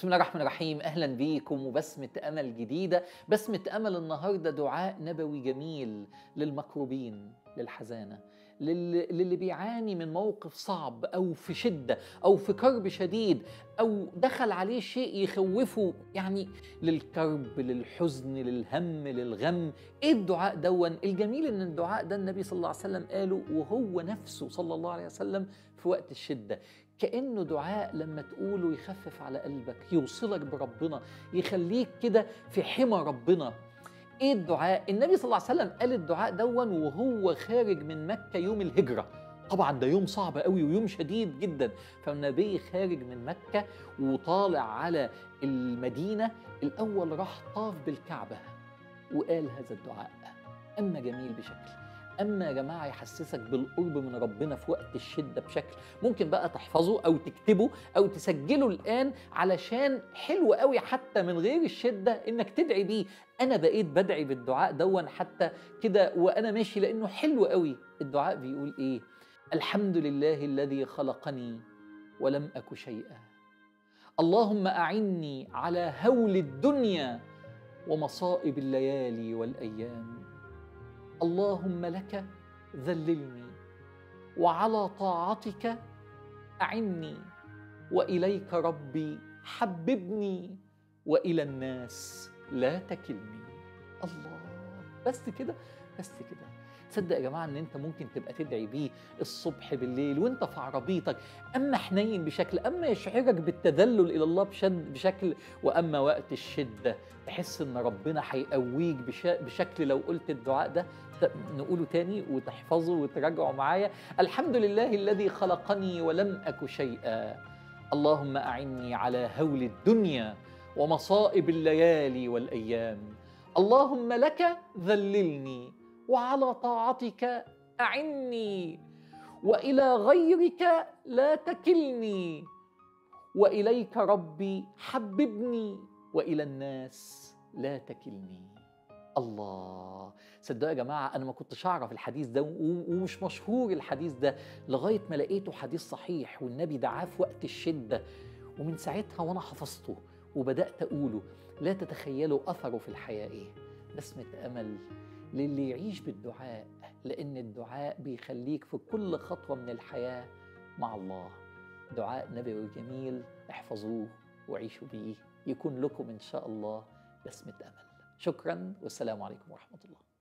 بسم الله الرحمن الرحيم اهلا بيكم وبسمة امل جديدة بسمة امل النهاردة دعاء نبوي جميل للمكروبين للحزانة للي, للي بيعاني من موقف صعب او في شدة او في كرب شديد او دخل عليه شيء يخوفه يعني للكرب للحزن للهم للغم ايه الدعاء دون الجميل ان الدعاء ده النبي صلى الله عليه وسلم قاله وهو نفسه صلى الله عليه وسلم في وقت الشدة كأنه دعاء لما تقوله يخفف على قلبك يوصلك بربنا يخليك كده في حمى ربنا ايه الدعاء النبي صلى الله عليه وسلم قال الدعاء دون وهو خارج من مكة يوم الهجرة طبعا ده يوم صعب قوي ويوم شديد جدا فالنبي خارج من مكة وطالع على المدينة الأول راح طاف بالكعبة وقال هذا الدعاء أما جميل بشكل اما يا جماعه يحسسك بالقرب من ربنا في وقت الشده بشكل ممكن بقى تحفظه او تكتبه او تسجله الان علشان حلو قوي حتى من غير الشده انك تدعي بيه انا بقيت بدعي بالدعاء دون حتى كده وانا ماشي لانه حلو قوي الدعاء بيقول ايه الحمد لله الذي خلقني ولم اك شيئا اللهم اعني على هول الدنيا ومصائب الليالي والايام اللهم لك ذللني وعلى طاعتك اعني واليك ربي حببني والى الناس لا تكلني الله بس كده بس كده تصدق يا جماعه ان انت ممكن تبقى تدعي بيه الصبح بالليل وانت في عربيتك اما حنين بشكل اما يشعرك بالتذلل الى الله بشد بشكل واما وقت الشده تحس ان ربنا هيقويك بشكل لو قلت الدعاء ده نقوله تاني وتحفظه وتراجعه معايا الحمد لله الذي خلقني ولم اك شيئا اللهم اعني على هول الدنيا ومصائب الليالي والايام اللهم لك ذللني وعلى طاعتك اعني والى غيرك لا تكلني واليك ربي حببني والى الناس لا تكلني الله صدقوا يا جماعه انا ما كنتش اعرف الحديث ده ومش مشهور الحديث ده لغايه ما لقيته حديث صحيح والنبي دعاه في وقت الشده ومن ساعتها وانا حفظته وبدات اقوله لا تتخيلوا اثره في الحياه ايه بسمه امل للي يعيش بالدعاء لان الدعاء بيخليك في كل خطوه من الحياه مع الله دعاء نبوي جميل احفظوه وعيشوا بيه يكون لكم ان شاء الله بسمه امل شكرا والسلام عليكم ورحمه الله